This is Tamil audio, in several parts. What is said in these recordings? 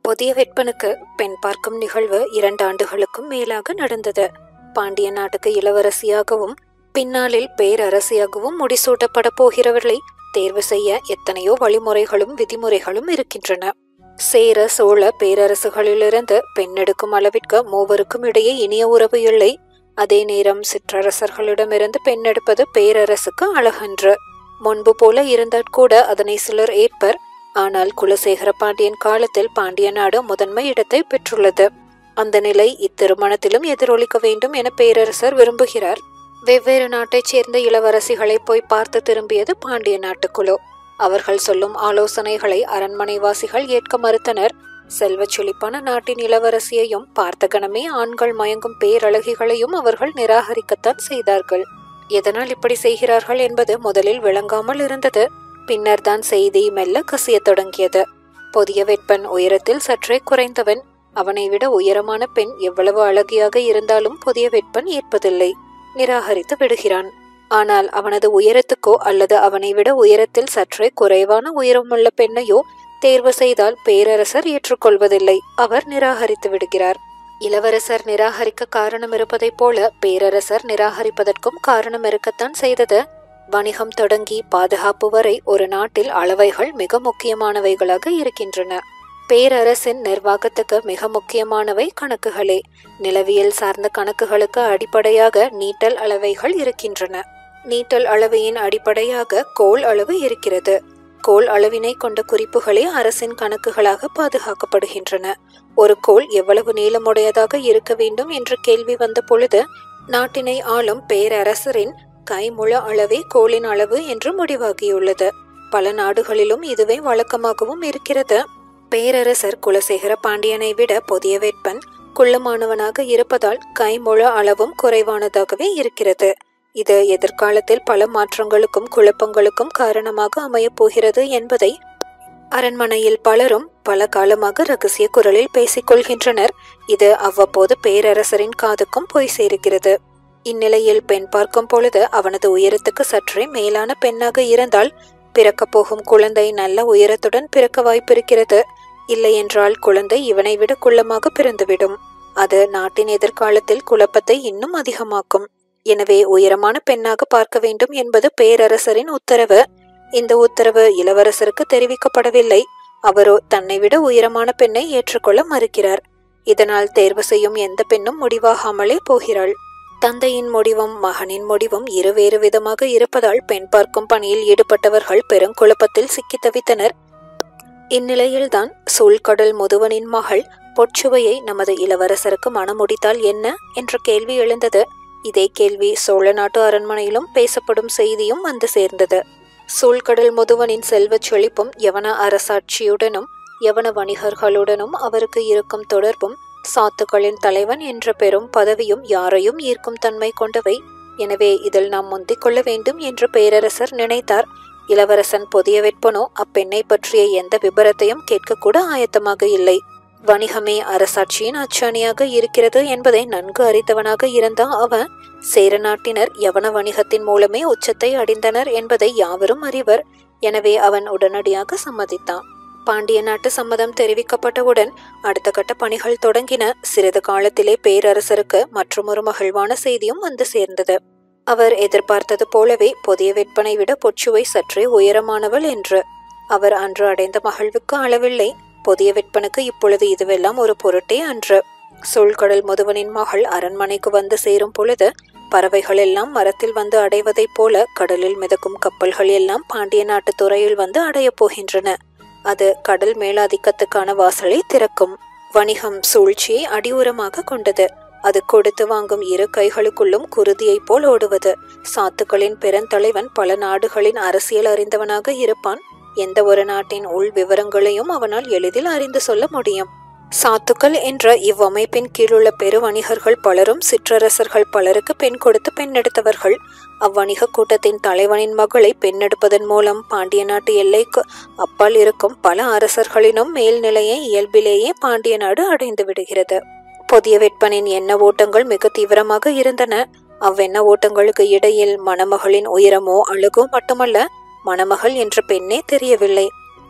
புதிய வெப்பனுக்கு பெண் பார்க்கும் நிகழ்வு இரண்டு ஆண்டுகளுக்கும் மேலாக நடந்தது பாண்டிய நாட்டுக்கு இளவரசியாகவும் பின்னாளில் பேரரசியாகவும் முடிசூட்டப்பட போகிறவர்களை தேர்வு செய்ய எத்தனையோ வழிமுறைகளும் விதிமுறைகளும் இருக்கின்றன சேர சோழ பேரரசுகளிலிருந்து பெண்ணெடுக்கும் அளவிற்கு மூவருக்கும் இடையே இனிய உறவு இல்லை அதே நேரம் சிற்றரசர்களிடமிருந்து பெண்ணெடுப்பது பேரரசுக்கு அழகன்று முன்பு போல இருந்தால் கூட அதனை சிலர் ஏற்பர் ஆனால் குலசேகர பாண்டியன் காலத்தில் பாண்டிய நாடு முதன்மை இடத்தை பெற்றுள்ளது அந்த நிலை இத்திருமணத்திலும் எதிரொலிக்க வேண்டும் என பேரரசர் விரும்புகிறார் வெவ்வேறு நாட்டைச் சேர்ந்த இளவரசிகளை போய் பார்த்து திரும்பியது பாண்டிய நாட்டுக்குழு அவர்கள் சொல்லும் ஆலோசனைகளை அரண்மனைவாசிகள் ஏற்க மறுத்தனர் செல்வச் செழிப்பான நாட்டின் இளவரசியையும் பார்த்த கணமே ஆண்கள் மயங்கும் பேரழகிகளையும் அவர்கள் நிராகரிக்கத்தான் செய்தார்கள் எதனால் இப்படி செய்கிறார்கள் என்பது முதலில் விளங்காமல் இருந்தது பின்னர் தான் செய்தி மெல்ல கசியத் தொடங்கியது புதிய வெப்பன் உயரத்தில் சற்றே குறைந்தவன் அவனை விட உயரமான பெண் எவ்வளவு அழகியாக இருந்தாலும் புதிய வெப்பன் ஏற்பதில்லை நிராகரித்து விடுகிறான் ஆனால் அவனது உயரத்துக்கோ அல்லது அவனை விட உயரத்தில் சற்றே குறைவான உயரமுள்ள பெண்ணையோ தேர்வு செய்தால் பேரரசர் ஏற்றுக்கொள்வதில்லை அவர் நிராகரித்து விடுகிறார் இளவரசர் நிராகரிக்க காரணம் இருப்பதைப் போல பேரரசர் நிராகரிப்பதற்கும் காரணம் இருக்கத்தான் செய்தது வணிகம் தொடங்கி பாதுகாப்பு வரை ஒரு நாட்டில் அளவைகள் மிக முக்கியமானவைகளாக இருக்கின்றன பேரரசின் நிர்வாகத்துக்கு மிக முக்கியமானவை கணக்குகளே நிலவியல் சார்ந்த கணக்குகளுக்கு அடிப்படையாக நீட்டல் அளவைகள் இருக்கின்றன நீட்டல் அளவையின் அடிப்படையாக கோல் அளவு இருக்கிறது கோல் அளவினை கொண்ட குறிப்புகளே அரசின் கணக்குகளாக பாதுகாக்கப்படுகின்றன ஒரு கோல் எவ்வளவு நீளமுடையதாக இருக்க வேண்டும் என்ற கேள்வி வந்த பொழுது நாட்டினை ஆளும் பேரரசரின் கைமுழ அளவே கோலின் அளவு என்று முடிவாகியுள்ளது பல நாடுகளிலும் இதுவே வழக்கமாகவும் இருக்கிறது பேரரசர் குலசேகர பாண்டியனை விட புதிய வேட்பன் குள்ளமானவனாக இருப்பதால் கைமுழ அளவும் குறைவானதாகவே இருக்கிறது இது எதிர்காலத்தில் பல மாற்றங்களுக்கும் குழப்பங்களுக்கும் காரணமாக அமையப் போகிறது என்பதை அரண்மனையில் பலரும் பல காலமாக ரகசிய குரலில் பேசிக்கொள்கின்றனர் இது அவ்வப்போது பேரரசரின் காதுக்கும் போய் சேருகிறது இந்நிலையில் பெண் பார்க்கும் பொழுது அவனது உயரத்துக்கு சற்றே மேலான பெண்ணாக இருந்தால் பிறக்கப் போகும் குழந்தை நல்ல உயரத்துடன் பிறக்க வாய்ப்பிருக்கிறது இல்லையென்றால் குழந்தை இவனை விட குள்ளமாக பிறந்துவிடும் அது நாட்டின் எதிர்காலத்தில் குழப்பத்தை இன்னும் அதிகமாக்கும் எனவே உயரமான பெண்ணாக பார்க்க வேண்டும் என்பது பேரரசரின் உத்தரவு இந்த உத்தரவு இளவரசருக்கு தெரிவிக்கப்படவில்லை அவரோ தன்னை விட உயரமான பெண்ணை ஏற்றுக்கொள்ள மறுக்கிறார் இதனால் தேர்வு செய்யும் எந்த பெண்ணும் முடிவாகாமலே போகிறாள் தந்தையின் முடிவும் மகனின் முடிவும் இருவேறு விதமாக இருப்பதால் பெண் பார்க்கும் பணியில் ஈடுபட்டவர்கள் பெருங்குழப்பத்தில் சிக்கி தவித்தனர் இந்நிலையில்தான் சூழ்கடல் முதுவனின் மகள் பொற்சுவையை நமது இளவரசருக்கு மணமுடித்தால் என்ன என்ற கேள்வி எழுந்தது இதே கேள்வி சோழ நாட்டு அரண்மனையிலும் பேசப்படும் செய்தியும் வந்து சேர்ந்தது சூழ்கடல் முதுவனின் செல்வச் செழிப்பும் யவன அரசாட்சியுடனும் யவன வணிகர்களுடனும் அவருக்கு இருக்கும் தொடர்பும் சாத்துக்களின் தலைவன் என்ற பெரும் பதவியும் யாரையும் ஈர்க்கும் தன்மை கொண்டவை எனவே இதில் நாம் முந்திக் கொள்ள வேண்டும் என்று பேரரசர் நினைத்தார் இளவரசன் புதிய வெப்பனோ அப்பெண்ணை பற்றிய எந்த விபரத்தையும் கேட்கக்கூட ஆயத்தமாக இல்லை வணிகமே அரசாட்சியின் அச்சாணியாக இருக்கிறது என்பதை நன்கு அறிந்தவனாக இருந்த அவன் சேர நாட்டினர் யவன வணிகத்தின் மூலமே உச்சத்தை அடைந்தனர் என்பதை யாவரும் அறிவர் எனவே அவன் உடனடியாக சம்மதித்தான் பாண்டிய நாட்டு சம்மதம் தெரிவிக்கப்பட்டவுடன் அடுத்த கட்ட பணிகள் தொடங்கின சிறிது காலத்திலே பேரரசருக்கு மற்றொரு மகிழ்வான செய்தியும் வந்து சேர்ந்தது அவர் எதிர்பார்த்தது போலவே புதிய விற்பனை விட பொச்சுவை சற்றே உயரமானவள் என்று அவர் அன்று அடைந்த மகிழ்வுக்கு அளவில்லை புதிய விற்பனுக்கு இப்பொழுது இதுவெல்லாம் ஒரு பொருட்டே அன்று சூழ்கடல் முதுவனின் மகள் அரண்மனைக்கு வந்து சேரும் பொழுது பறவைகள் எல்லாம் மரத்தில் வந்து அடைவதைப் போல கடலில் மிதக்கும் கப்பல்கள் எல்லாம் பாண்டிய நாட்டு துறையில் வந்து அடையப் போகின்றன அது கடல் மேலாதிக்கத்துக்கான வாசலை திறக்கும் வணிகம் சூழ்ச்சியை அடியுரமாக கொண்டது அது கொடுத்து வாங்கும் இரு கைகளுக்குள்ளும் குருதியைப் போல் ஓடுவது சாத்துக்களின் பெருந்தலைவன் பல நாடுகளின் அரசியல் அறிந்தவனாக இருப்பான் எந்த ஒரு நாட்டின் உள் விவரங்களையும் அவனால் எளிதில் அறிந்து சொல்ல முடியும் சாத்துக்கள் என்ற இவ்வமைப்பின் கீழுள்ள பெருவணிகர்கள் பலரும் சிற்றரசர்கள் பலருக்கு பெண் கொடுத்து பெண்ணெடுத்தவர்கள் அவ்வணிக கூட்டத்தின் தலைவனின் மகளை பெண்ணெடுப்பதன் மூலம் பாண்டிய நாட்டு எல்லைக்கு அப்பால் இருக்கும் பல அரசர்களினும் மேல்நிலையை இயல்பிலேயே பாண்டிய நாடு அடைந்து விடுகிறது புதிய வெப்பனின் எண்ண ஓட்டங்கள் மிக தீவிரமாக இருந்தன அவ்வெண்ண ஓட்டங்களுக்கு இடையில் மணமகளின் உயரமோ அழகோ மட்டுமல்ல மணமகள் என்ற பெண்ணே தெரியவில்லை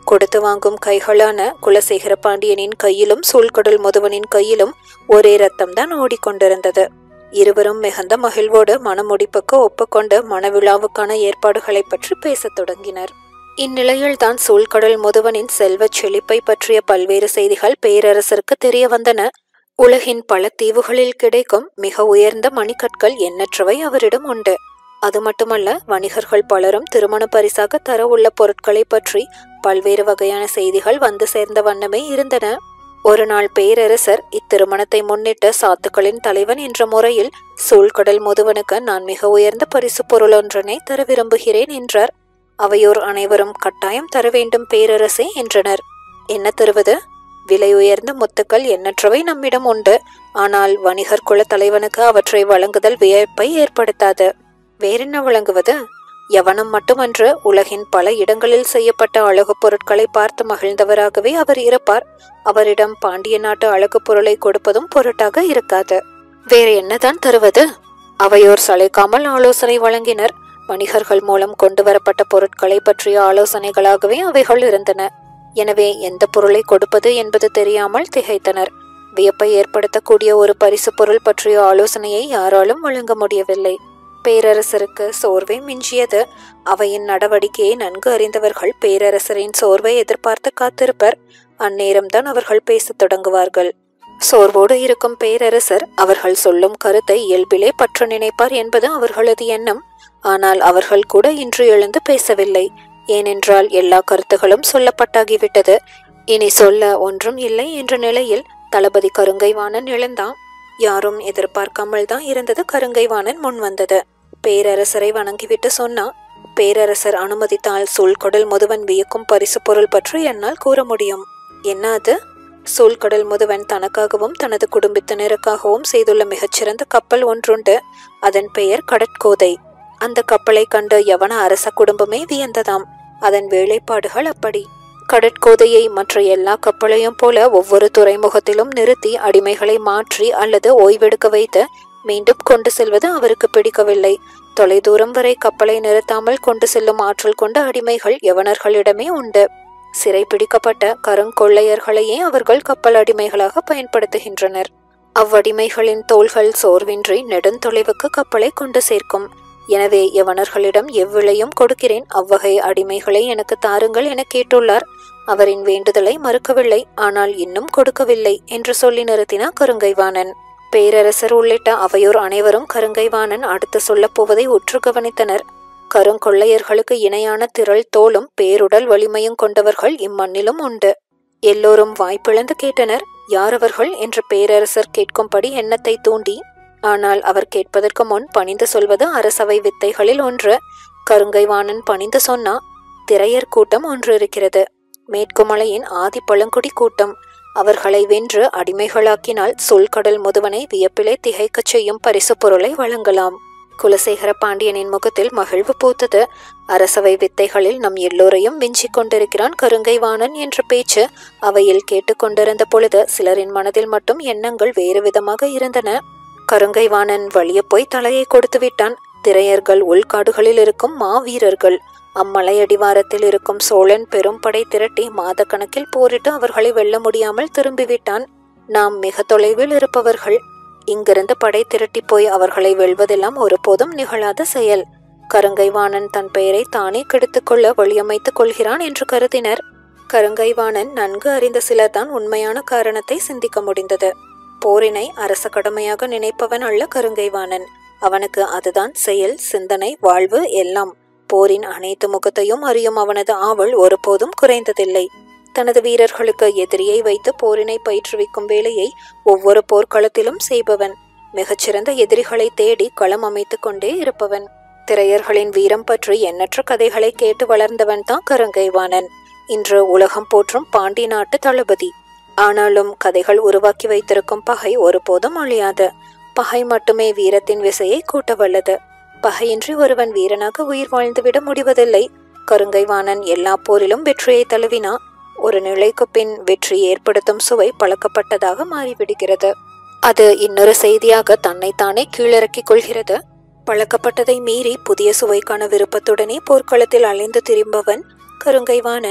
கொடுத்து வாங்கும் கைகளான குலசேகர பாண்டியனின் கையிலும் சூழ்கடல் முதுவனின் கையிலும் ஒரே ரத்தம்தான் ஓடிக்கொண்டிருந்தது இருவரும் மிகுந்த மகிழ்வோடு மணமுடிப்புக்கு ஒப்புக்கொண்டு மணவிழாவுக்கான ஏற்பாடுகளை பற்றி பேசத் தொடங்கினர் இந்நிலையில்தான் சூழ்கடல் முதுவனின் செல்வச் செழிப்பை பற்றிய பல்வேறு செய்திகள் பேரரசருக்கு தெரிய வந்தன உலகின் பல தீவுகளில் கிடைக்கும் மிக உயர்ந்த மணிக்கற்கள் எண்ணற்றவை அவரிடம் உண்டு அது மட்டுமல்ல வணிகர்கள் பலரும் திருமண பரிசாக தர உள்ள பொருட்களை பற்றி பல்வேறு வகையான செய்திகள் வந்து சேர்ந்த வண்ணமே இருந்தன ஒரு நாள் பேரரசர் இத்திருமணத்தை முன்னிட்டு சாத்துக்களின் தலைவன் என்ற முறையில் சூழ்கடல் முதுவனுக்கு நான் மிக உயர்ந்த பரிசு பொருள் ஒன்றனை தர விரும்புகிறேன் என்றார் அவையோர் அனைவரும் கட்டாயம் தர வேண்டும் பேரரசே என்றனர் என்ன தருவது விலை உயர்ந்த முத்துக்கள் எண்ணற்றவை நம்மிடம் உண்டு ஆனால் வணிகர் குல தலைவனுக்கு அவற்றை வழங்குதல் வியப்பை ஏற்படுத்தாது வேறென்ன வழங்குவது யவனம் மட்டுமன்று உலகின் பல இடங்களில் செய்யப்பட்ட அழகு பொருட்களை பார்த்து மகிழ்ந்தவராகவே அவர் இருப்பார் அவரிடம் பாண்டிய நாட்டு அழகு பொருளை கொடுப்பதும் பொருட்டாக இருக்காது வேற என்னதான் தருவது அவையோர் சளைக்காமல் ஆலோசனை வழங்கினர் வணிகர்கள் மூலம் கொண்டு வரப்பட்ட பொருட்களை பற்றிய ஆலோசனைகளாகவே அவைகள் இருந்தன எனவே எந்த பொருளை கொடுப்பது என்பது தெரியாமல் திகைத்தனர் வியப்பை ஏற்படுத்தக்கூடிய ஒரு பரிசு பொருள் பற்றிய ஆலோசனையை யாராலும் வழங்க முடியவில்லை பேரரசருக்கு சோர்வே மிஞ்சியது அவையின் நடவடிக்கையை நன்கு அறிந்தவர்கள் பேரரசரின் சோர்வை எதிர்பார்த்து காத்திருப்பர் அந்நேரம்தான் அவர்கள் பேசத் தொடங்குவார்கள் சோர்வோடு இருக்கும் பேரரசர் அவர்கள் சொல்லும் கருத்தை இயல்பிலே பற்ற நினைப்பார் என்பது அவர்களது எண்ணம் ஆனால் அவர்கள் கூட இன்று எழுந்து பேசவில்லை ஏனென்றால் எல்லா கருத்துகளும் சொல்லப்பட்டாகிவிட்டது இனி சொல்ல ஒன்றும் இல்லை என்ற நிலையில் தளபதி கருங்கைவாணன் எழுந்தான் யாரும் எதிர்பார்க்காமல் தான் இருந்தது கருங்கைவாணன் முன் வந்தது பேரரசரை வணங்கிவிட்டு சொன்னா பேரரசர் அனுமதித்தால் சூழ்கடல் முதுவன் வியக்கும் பரிசு பொருள் பற்றி என்னால் கூற முடியும் என்ன அது சூழ்கடல் முதுவன் தனக்காகவும் தனது குடும்பத்தினருக்காகவும் செய்துள்ள மிகச்சிறந்த கப்பல் ஒன்றுண்டு அதன் பெயர் கடற்கோதை அந்த கப்பலை கண்டு யவன அரச குடும்பமே வியந்ததாம் அதன் வேலைப்பாடுகள் அப்படி கடற்கோதையை மற்ற எல்லா கப்பலையும் போல ஒவ்வொரு துறைமுகத்திலும் நிறுத்தி அடிமைகளை மாற்றி அல்லது ஓய்வெடுக்க வைத்து மீண்டும் கொண்டு செல்வது அவருக்கு பிடிக்கவில்லை தொலைதூரம் வரை கப்பலை நிறுத்தாமல் கொண்டு செல்லும் ஆற்றல் கொண்ட அடிமைகள் யவனர்களிடமே உண்டு சிறை பிடிக்கப்பட்ட கருங்கொள்ளையர்களையே அவர்கள் கப்பல் அடிமைகளாக பயன்படுத்துகின்றனர் அவ்வடிமைகளின் தோள்கள் சோர்வின்றி நெடுந்தொலைவுக்கு கப்பலை கொண்டு சேர்க்கும் எனவே யவனர்களிடம் எவ்விளையும் கொடுக்கிறேன் அவ்வகை அடிமைகளை எனக்கு தாருங்கள் என கேட்டுள்ளார் அவரின் வேண்டுதலை மறுக்கவில்லை ஆனால் இன்னும் கொடுக்கவில்லை என்று சொல்லி நிறுத்தினார் கருங்கைவாணன் பேரரசர் உள்ளிட்ட அவையோர் அனைவரும் கருங்கைவாணன் அடுத்து சொல்லப் போவதை உற்று கவனித்தனர் கருங்கொள்ளையர்களுக்கு இணையான திரள் தோளும் பேருடல் வலிமையும் கொண்டவர்கள் இம்மண்ணிலும் உண்டு எல்லோரும் வாய்ப்பிழந்து கேட்டனர் யார் அவர்கள் என்று பேரரசர் கேட்கும்படி எண்ணத்தை தூண்டி ஆனால் அவர் கேட்பதற்கு முன் பணிந்து சொல்வது அரசவை வித்தைகளில் ஒன்று கருங்கைவாணன் பணிந்து சொன்னா திரையர் கூட்டம் ஒன்று இருக்கிறது மேற்குமலையின் ஆதி பழங்குடி கூட்டம் அவர்களை வென்று அடிமைகளாக்கினால் சொல்கடல் முதுவனை வியப்பிலே திகைக்கச் செய்யும் பரிசு பொருளை வழங்கலாம் குலசேகர பாண்டியனின் முகத்தில் மகிழ்வு பூத்தது அரசவை வித்தைகளில் நம் எல்லோரையும் விஞ்சிக் கொண்டிருக்கிறான் கருங்கைவாணன் என்ற பேச்சு அவையில் கேட்டுக்கொண்டிருந்த பொழுது சிலரின் மனதில் மட்டும் எண்ணங்கள் வேறு விதமாக இருந்தன கருங்கைவாணன் வழிய போய் தலையை கொடுத்து விட்டான் திரையர்கள் உள்காடுகளில் இருக்கும் மாவீரர்கள் அம்மலையடிவாரத்தில் இருக்கும் சோழன் பெரும் படை திரட்டி மாதக்கணக்கில் போரிட்டு அவர்களை வெல்ல முடியாமல் திரும்பிவிட்டான் நாம் மிக தொலைவில் இருப்பவர்கள் இங்கிருந்து படை திரட்டி போய் அவர்களை வெல்வதெல்லாம் ஒருபோதும் நிகழாத செயல் கருங்கைவாணன் தன் பெயரை தானே கெடுத்துக்கொள்ள வழியமைத்துக் கொள்கிறான் என்று கருதினர் கருங்கைவாணன் நன்கு அறிந்த சிலர்தான் உண்மையான காரணத்தை சிந்திக்க முடிந்தது போரினை அரச கடமையாக நினைப்பவன் அல்ல கருங்கைவாணன் அவனுக்கு அதுதான் செயல் சிந்தனை வாழ்வு எல்லாம் போரின் அனைத்து முகத்தையும் அறியும் அவனது ஆவல் ஒருபோதும் குறைந்ததில்லை தனது வீரர்களுக்கு எதிரியை வைத்து போரினை பயிற்றுவிக்கும் வேலையை ஒவ்வொரு போர்க்களத்திலும் செய்பவன் மிகச்சிறந்த எதிரிகளை தேடி களம் அமைத்துக் கொண்டே இருப்பவன் திரையர்களின் வீரம் பற்றி எண்ணற்ற கதைகளை கேட்டு வளர்ந்தவன் தான் கருங்கைவாணன் இன்று உலகம் போற்றும் பாண்டி நாட்டு தளபதி ஆனாலும் கதைகள் உருவாக்கி வைத்திருக்கும் பகை ஒருபோதும் அழியாது பகை மட்டுமே வீரத்தின் விசையை கூட்ட வல்லது பகையின்றி ஒருவன் வீரனாக உயிர் வாழ்ந்துவிட முடிவதில்லை கருங்கைவாணன் எல்லா போரிலும் வெற்றியை தழுவினா ஒரு நிலைக்கு பின் வெற்றி ஏற்படுத்தும் சுவை பழக்கப்பட்டதாக மாறிவிடுகிறது அது இன்னொரு செய்தியாக தன்னைத்தானே கீழிறக்கிக் கொள்கிறது பழக்கப்பட்டதை மீறி புதிய சுவைக்கான விருப்பத்துடனே போர்க்களத்தில் அலைந்து திரும்பவன் கருங்கைவாணன்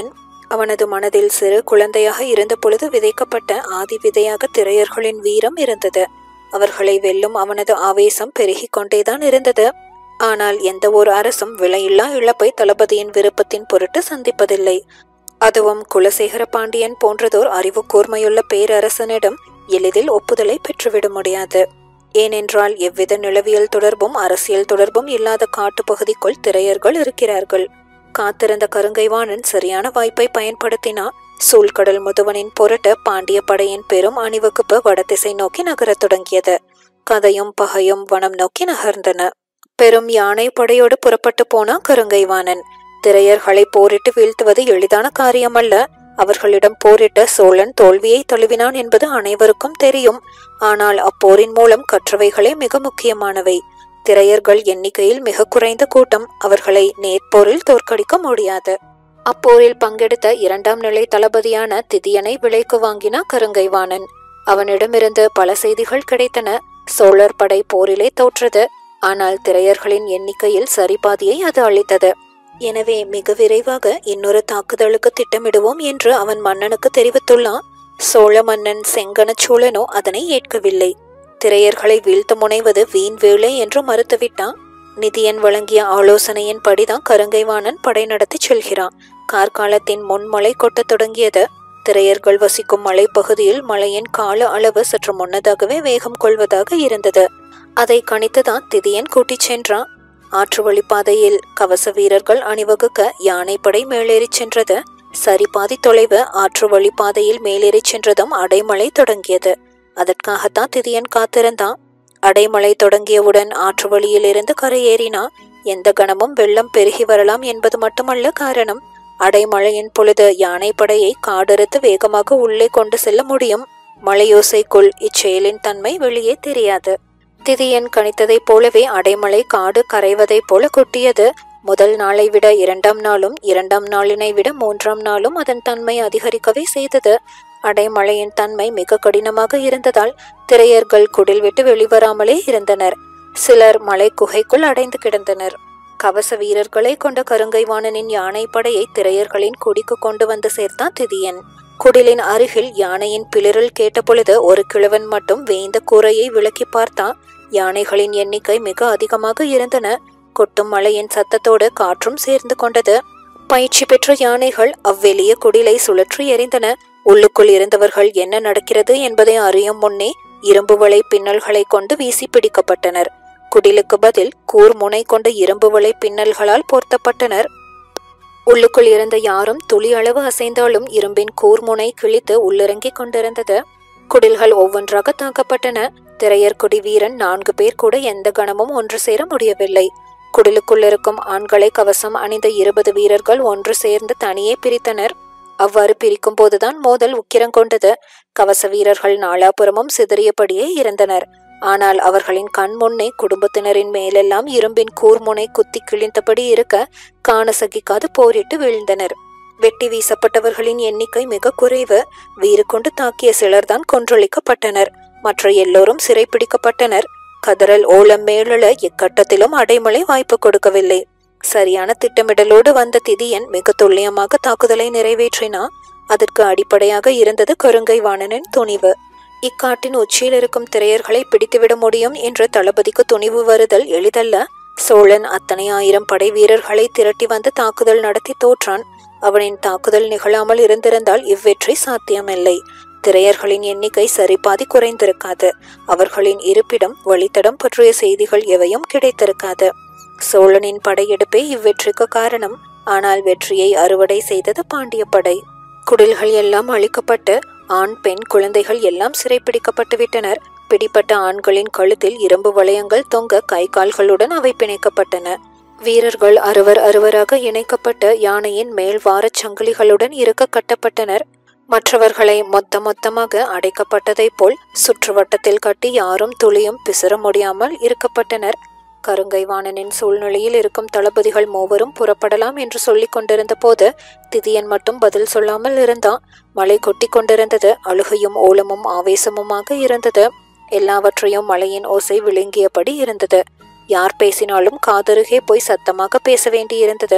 அவனது மனதில் சிறு குழந்தையாக இருந்த பொழுது விதைக்கப்பட்ட ஆதி விதையாக திரையர்களின் வீரம் இருந்தது அவர்களை வெல்லும் அவனது ஆவேசம் பெருகிக் கொண்டேதான் இருந்தது ஆனால் எந்த ஒரு அரசும் விலையில்லா இழப்பை தளபதியின் விருப்பத்தின் பொருட்டு சந்திப்பதில்லை அதுவும் குலசேகர பாண்டியன் போன்றதோர் அறிவு கூர்மையுள்ள பேரரசனிடம் எளிதில் ஒப்புதலை பெற்றுவிட முடியாது ஏனென்றால் எவ்வித நிலவியல் தொடர்பும் அரசியல் தொடர்பும் இல்லாத காட்டுப்பகுதிக்குள் திரையர்கள் இருக்கிறார்கள் காத்திருந்த கருங்கைவாணன் சரியான வாய்ப்பை பயன்படுத்தினா சூழ்கடல் முதுவனின் பொருட்டு பாண்டிய படையின் பெரும் அணிவகுப்பு வடதிசை நோக்கி நகரத் தொடங்கியது கதையும் பகையும் வனம் நோக்கி நகர்ந்தன பெரும் யானை படையோடு புறப்பட்டு போனா கருங்கைவாணன் திரையர்களை போரிட்டு வீழ்த்துவது எளிதான காரியமல்ல அவர்களிடம் போரிட்ட சோழன் தோல்வியை தழுவினான் என்பது அனைவருக்கும் தெரியும் ஆனால் அப்போரின் மூலம் கற்றவைகளே மிக முக்கியமானவை திரையர்கள் எண்ணிக்கையில் மிக குறைந்த கூட்டம் அவர்களை நேர்போரில் தோற்கடிக்க முடியாது அப்போரில் பங்கெடுத்த இரண்டாம் நிலை தளபதியான திதியனை விலைக்கு வாங்கினா கருங்கைவாணன் அவனிடமிருந்து பல செய்திகள் கிடைத்தன சோழர் படை போரிலே தோற்றது ஆனால் திரையர்களின் எண்ணிக்கையில் சரிபாதியை அது அளித்தது எனவே மிக விரைவாக இன்னொரு தாக்குதலுக்கு திட்டமிடுவோம் என்று அவன் மன்னனுக்கு தெரிவித்துள்ளான் சோழ மன்னன் செங்கன சோழனோ அதனை ஏற்கவில்லை திரையர்களை வீழ்த்த முனைவது வீண் வேலை என்று மறுத்துவிட்டான் நிதியன் வழங்கிய ஆலோசனையின் படிதான் கருங்கைவாணன் படை நடத்தி செல்கிறான் கார்காலத்தின் முன்மழை கொட்டத் தொடங்கியது திரையர்கள் வசிக்கும் மலைப்பகுதியில் மழையின் கால அளவு சற்று முன்னதாகவே வேகம் கொள்வதாக இருந்தது அதை கணித்துதான் திதியன் கூட்டிச் சென்றான் ஆற்று வழிப்பாதையில் கவச வீரர்கள் அணிவகுக்க யானைப்படை மேலேறிச் சென்றது சரிபாதி தொலைவு ஆற்று வழிப்பாதையில் மேலேறிச் சென்றதும் அடைமழை தொடங்கியது அதற்காகத்தான் திதியன் காத்திருந்தான் அடைமழை தொடங்கியவுடன் ஆற்று வழியிலிருந்து கரையேறினா எந்த கணமும் வெள்ளம் பெருகி வரலாம் என்பது மட்டுமல்ல காரணம் அடைமழையின் பொழுது யானைப்படையை காடறுத்து வேகமாக உள்ளே கொண்டு செல்ல முடியும் மலையோசைக்குள் இச்செயலின் தன்மை வெளியே தெரியாது திதியன் கணித்ததைப் போலவே அடைமழை காடு கரைவதைப் போல கொட்டியது முதல் நாளை விட இரண்டாம் நாளும் இரண்டாம் நாளினை விட மூன்றாம் நாளும் அதன் தன்மை அதிகரிக்கவே செய்தது அடைமழையின் தன்மை மிக கடினமாக இருந்ததால் திரையர்கள் குடில் விட்டு வெளிவராமலே இருந்தனர் சிலர் மலை குகைக்குள் அடைந்து கிடந்தனர் கவச வீரர்களை கொண்ட கருங்கைவாணனின் யானை படையை திரையர்களின் குடிக்கு கொண்டு வந்து சேர்த்தான் திதியன் குடிலின் அருகில் யானையின் பிளிரல் கேட்டபொழுது ஒரு கிழவன் மட்டும் வேய்ந்த கூரையை விளக்கி பார்த்தான் யானைகளின் எண்ணிக்கை மிக அதிகமாக இருந்தன கொட்டும் மழையின் சத்தத்தோடு காற்றும் சேர்ந்து கொண்டது பயிற்சி பெற்ற யானைகள் அவ்வெளிய குடிலை சுழற்றி எறிந்தன உள்ளுக்குள் இருந்தவர்கள் என்ன நடக்கிறது என்பதை அறியும் முன்னே இரும்பு வலை பின்னல்களை கொண்டு வீசி பிடிக்கப்பட்டனர் குடிலுக்கு பதில் கூர்முனை கொண்ட இரும்பு வலை பின்னல்களால் போர்த்தப்பட்டனர் உள்ளுக்குள் இருந்த யாரும் துளி அளவு அசைந்தாலும் இரும்பின் கூர்முனை கிழித்து உள்ளிறங்கிக் கொண்டிருந்தது குடில்கள் ஒவ்வொன்றாக தாக்கப்பட்டன திரையர் குடி வீரன் நான்கு பேர் கூட எந்த கணமும் ஒன்று சேர முடியவில்லை குடிலுக்குள் இருக்கும் ஆண்களை கவசம் அணிந்த இருபது வீரர்கள் ஒன்று சேர்ந்து தனியே பிரித்தனர் அவ்வாறு பிரிக்கும் போதுதான் மோதல் உக்கிரங்கொண்டது கவச வீரர்கள் நாலாபுறமும் சிதறியபடியே இருந்தனர் ஆனால் அவர்களின் கண் முன்னே குடும்பத்தினரின் மேலெல்லாம் இரும்பின் கூர்முனை குத்தி கிழிந்தபடி இருக்க காண சகிக்காது போரிட்டு வீழ்ந்தனர் வெட்டி வீசப்பட்டவர்களின் எண்ணிக்கை மிக குறைவு வீறு கொண்டு தாக்கிய சிலர்தான் கொன்றொழிக்கப்பட்டனர் மற்ற எல்லோரும் சிறைப்பிடிக்கப்பட்டனர் கதறல் ஓலம் மேலெழ எக்கட்டத்திலும் அடைமழை வாய்ப்பு கொடுக்கவில்லை சரியான திட்டமிடலோடு வந்த திதியன் மிக துல்லியமாக தாக்குதலை நிறைவேற்றினா அதற்கு அடிப்படையாக இருந்தது கருங்கை வாணனின் துணிவு இக்காட்டின் உச்சியில் இருக்கும் திரையர்களை பிடித்துவிட முடியும் என்ற தளபதிக்கு துணிவு வருதல் எளிதல்ல சோழன் அத்தனை ஆயிரம் படை வீரர்களை திரட்டி வந்து தாக்குதல் நடத்தி தோற்றான் அவனின் தாக்குதல் நிகழாமல் இருந்திருந்தால் இவ்வெற்றி சாத்தியமில்லை திரையர்களின் எண்ணிக்கை சரிபாதி குறைந்திருக்காது அவர்களின் இருப்பிடம் வழித்தடம் பற்றிய செய்திகள் எவையும் கிடைத்திருக்காது சோழனின் படையெடுப்பே இவ்வெற்றிக்கு காரணம் ஆனால் வெற்றியை அறுவடை செய்தது பாண்டிய படை குடில்கள் எல்லாம் அழிக்கப்பட்டு ஆண் பெண் குழந்தைகள் எல்லாம் சிறைப்பிடிக்கப்பட்டு விட்டனர் பிடிப்பட்ட ஆண்களின் கழுத்தில் இரும்பு வளையங்கள் தொங்க கை கால்களுடன் அவை பிணைக்கப்பட்டன வீரர்கள் அறுவர் அறுவராக இணைக்கப்பட்டு யானையின் மேல் வாரச் சங்கிலிகளுடன் இருக்க கட்டப்பட்டனர் மற்றவர்களை மொத்த மொத்தமாக அடைக்கப்பட்டதைப் போல் சுற்றுவட்டத்தில் கட்டி யாரும் துளியும் பிசற முடியாமல் இருக்கப்பட்டனர் கருங்கைவாணனின் சூழ்நிலையில் இருக்கும் தளபதிகள் மூவரும் புறப்படலாம் என்று சொல்லிக் கொண்டிருந்த போது திதியன் மட்டும் பதில் சொல்லாமல் இருந்தான் மழை கொட்டி கொண்டிருந்தது அழுகையும் ஓலமும் ஆவேசமுமாக இருந்தது எல்லாவற்றையும் மழையின் ஓசை விழுங்கியபடி இருந்தது யார் பேசினாலும் காதருகே போய் சத்தமாக பேச வேண்டியிருந்தது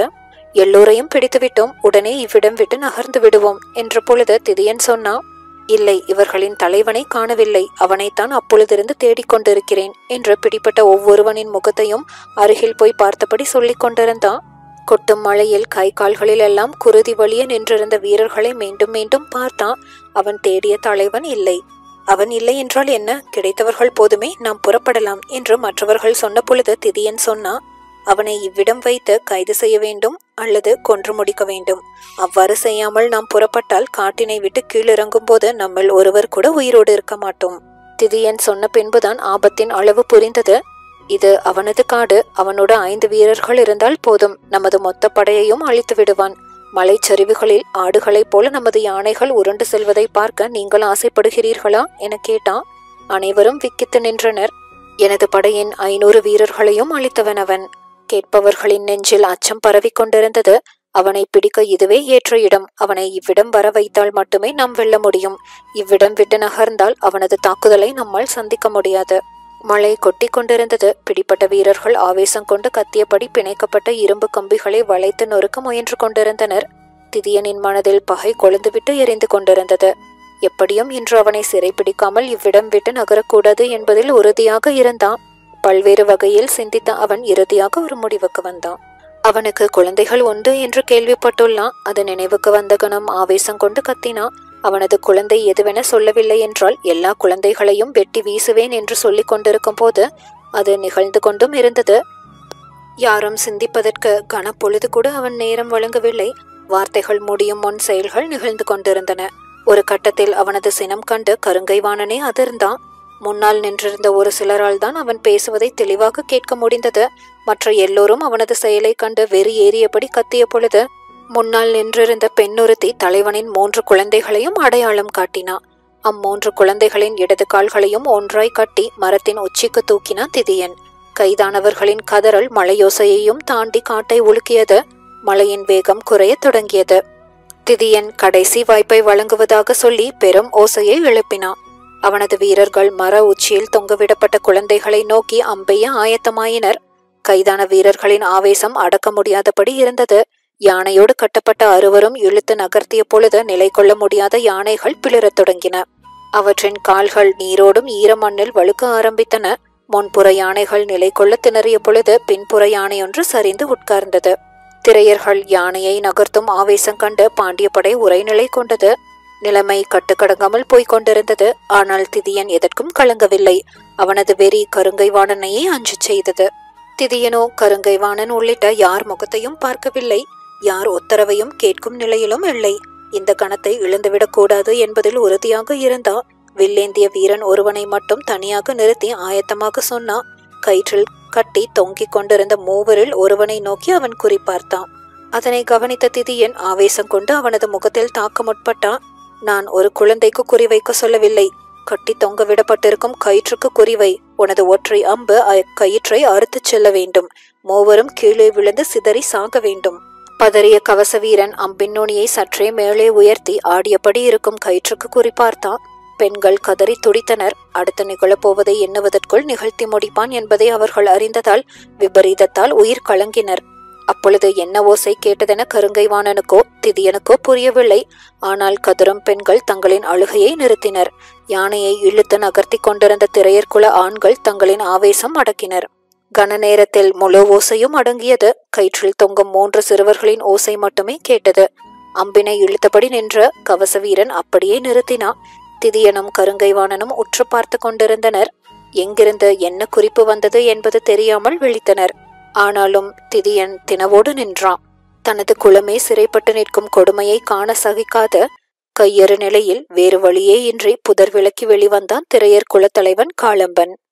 எல்லோரையும் பிடித்துவிட்டோம் உடனே இவ்விடம் விட்டு நகர்ந்து விடுவோம் என்ற பொழுது திதியன் சொன்னா இல்லை இவர்களின் தலைவனை காணவில்லை அவனைத்தான் அப்பொழுதிருந்து தேடிக் கொண்டிருக்கிறேன் என்று பிடிப்பட்ட ஒவ்வொருவனின் முகத்தையும் அருகில் போய் பார்த்தபடி சொல்லிக் கொண்டிருந்தான் கொட்டும் மழையில் கை கால்களில் எல்லாம் குருதி வழிய நின்றிருந்த வீரர்களை மீண்டும் மீண்டும் பார்த்தான் அவன் தேடிய தலைவன் இல்லை அவன் இல்லை என்றால் என்ன கிடைத்தவர்கள் போதுமே நாம் புறப்படலாம் என்று மற்றவர்கள் சொன்ன பொழுது திதியன் சொன்னா அவனை இவ்விடம் வைத்து கைது செய்ய வேண்டும் அல்லது கொன்று முடிக்க வேண்டும் அவ்வாறு செய்யாமல் நாம் புறப்பட்டால் காட்டினை விட்டு கீழிறங்கும் போது நம்மில் ஒருவர் கூட உயிரோடு இருக்க மாட்டோம் திதியன் சொன்ன பின்புதான் ஆபத்தின் அளவு புரிந்தது இது அவனது காடு அவனோட ஐந்து வீரர்கள் இருந்தால் போதும் நமது மொத்த படையையும் அழித்து விடுவான் மலைச்சரிவுகளில் ஆடுகளைப் போல நமது யானைகள் உருண்டு செல்வதை பார்க்க நீங்கள் ஆசைப்படுகிறீர்களா என கேட்டான் அனைவரும் விக்கித்து நின்றனர் எனது படையின் ஐநூறு வீரர்களையும் அழித்தவன் அவன் கேட்பவர்களின் நெஞ்சில் அச்சம் பரவிக் கொண்டிருந்தது அவனை பிடிக்க இதுவே ஏற்ற இடம் அவனை இவ்விடம் வர வைத்தால் மட்டுமே நாம் வெல்ல முடியும் இவ்விடம் விட்டு நகர்ந்தால் அவனது தாக்குதலை நம்மால் சந்திக்க முடியாது மழை கொட்டி கொண்டிருந்தது பிடிப்பட்ட வீரர்கள் ஆவேசம் கொண்டு கத்தியபடி பிணைக்கப்பட்ட இரும்பு கம்பிகளை வளைத்து நொறுக்க முயன்று கொண்டிருந்தனர் திதியனின் மனதில் பகை கொழுந்துவிட்டு எரிந்து கொண்டிருந்தது எப்படியும் இன்று அவனை சிறைப்பிடிக்காமல் இவ்விடம் விட்டு நகரக்கூடாது என்பதில் உறுதியாக இருந்தான் பல்வேறு வகையில் சிந்தித்த அவன் இறுதியாக ஒரு முடிவுக்கு வந்தான் அவனுக்கு குழந்தைகள் உண்டு என்று கேள்விப்பட்டுள்ளான் அது நினைவுக்கு வந்த கணம் ஆவேசம் கொண்டு கத்தினான் அவனது குழந்தை எதுவென சொல்லவில்லை என்றால் எல்லா குழந்தைகளையும் வெட்டி வீசுவேன் என்று சொல்லிக் கொண்டிருக்கும் போது அது நிகழ்ந்து கொண்டும் இருந்தது யாரும் சிந்திப்பதற்கு கனப்பொழுது கூட அவன் நேரம் வழங்கவில்லை வார்த்தைகள் முடியும் முன் செயல்கள் நிகழ்ந்து கொண்டிருந்தன ஒரு கட்டத்தில் அவனது சினம் கண்டு கருங்கைவாணனே அதிர்ந்தான் முன்னால் நின்றிருந்த ஒரு சிலரால் தான் அவன் பேசுவதை தெளிவாக கேட்க முடிந்தது மற்ற எல்லோரும் அவனது செயலை கண்டு வெறி ஏறியபடி கத்திய பொழுது முன்னால் நின்றிருந்த பெண்ணொருத்தி தலைவனின் மூன்று குழந்தைகளையும் அடையாளம் காட்டினான் அம்மூன்று குழந்தைகளின் இடது கால்களையும் ஒன்றாய் கட்டி மரத்தின் உச்சிக்கு தூக்கினான் திதியன் கைதானவர்களின் கதறல் மலையோசையையும் தாண்டி காட்டை உலுக்கியது மழையின் வேகம் குறையத் தொடங்கியது திதியன் கடைசி வாய்ப்பை வழங்குவதாக சொல்லி பெரும் ஓசையை எழுப்பினான் அவனது வீரர்கள் மர உச்சியில் தொங்கவிடப்பட்ட குழந்தைகளை நோக்கி அம்பெய்ய ஆயத்தமாயினர் கைதான வீரர்களின் ஆவேசம் அடக்க முடியாதபடி இருந்தது யானையோடு கட்டப்பட்ட அறுவரும் இழுத்து நகர்த்திய பொழுது நிலை கொள்ள முடியாத யானைகள் பிளிரத் தொடங்கின அவற்றின் கால்கள் நீரோடும் ஈரமண்ணில் வழுக்க ஆரம்பித்தன முன்புற யானைகள் நிலை கொள்ள திணறிய பொழுது பின்புற யானையொன்று சரிந்து உட்கார்ந்தது திரையர்கள் யானையை நகர்த்தும் ஆவேசம் கண்டு பாண்டிய படை உரைநிலை கொண்டது நிலைமை கட்டுக்கடங்காமல் போய்க் கொண்டிருந்தது ஆனால் திதியன் எதற்கும் கலங்கவில்லை அவனது வெறி கருங்கைவாணனையே அஞ்சு செய்தது திதியனோ கருங்கைவாணன் உள்ளிட்ட யார் முகத்தையும் பார்க்கவில்லை யார் உத்தரவையும் கேட்கும் நிலையிலும் இல்லை இந்த கணத்தை இழந்துவிடக் கூடாது என்பதில் உறுதியாக இருந்தா வில்லேந்திய வீரன் ஒருவனை மட்டும் தனியாக நிறுத்தி ஆயத்தமாக சொன்னான் கயிற்றில் கட்டி தொங்கிக் கொண்டிருந்த மூவரில் ஒருவனை நோக்கி அவன் குறிப்பார்த்தான் அதனை கவனித்த திதியன் ஆவேசம் கொண்டு அவனது முகத்தில் தாக்க முற்பட்டான் நான் ஒரு குழந்தைக்கு குறிவைக்க சொல்லவில்லை கட்டி தொங்க விடப்பட்டிருக்கும் கயிற்றுக்கு குறிவை உனது ஒற்றை அம்பு கயிற்றை அறுத்துச் செல்ல வேண்டும் மூவரும் கீழே விழுந்து சிதறி சாக வேண்டும் பதறிய கவச வீரன் அம்பின் நுனியை சற்றே மேலே உயர்த்தி ஆடியபடி இருக்கும் கயிற்றுக்கு குறிப்பார்த்தான் பெண்கள் கதறி துடித்தனர் அடுத்து நிகழப்போவதை எண்ணுவதற்குள் நிகழ்த்தி முடிப்பான் என்பதை அவர்கள் அறிந்ததால் விபரீதத்தால் உயிர் கலங்கினர் அப்பொழுது என்ன ஓசை கேட்டதென கருங்கைவாணனுக்கோ திதியனுக்கோ புரியவில்லை ஆனால் கதரும் பெண்கள் தங்களின் அழுகையை நிறுத்தினர் யானையை இழுத்து நகர்த்தி கொண்டிருந்த திரையர்குல ஆண்கள் தங்களின் ஆவேசம் அடக்கினர் கன நேரத்தில் முழு ஓசையும் அடங்கியது கயிற்றில் தொங்கும் மூன்று சிறுவர்களின் ஓசை மட்டுமே கேட்டது அம்பினை இழுத்தபடி நின்ற கவச வீரன் அப்படியே நிறுத்தினா திதியனும் கருங்கைவாணனும் உற்று பார்த்து கொண்டிருந்தனர் எங்கிருந்து என்ன குறிப்பு வந்தது என்பது தெரியாமல் விழித்தனர் ஆனாலும் திதியன் தினவோடு நின்றான் தனது குலமே சிறைப்பட்டு நிற்கும் கொடுமையை காண சகிக்காத கையறு நிலையில் வேறு வழியே இன்றி புதர் விலக்கி வெளிவந்தான் திரையர் குலத்தலைவன் காளம்பன்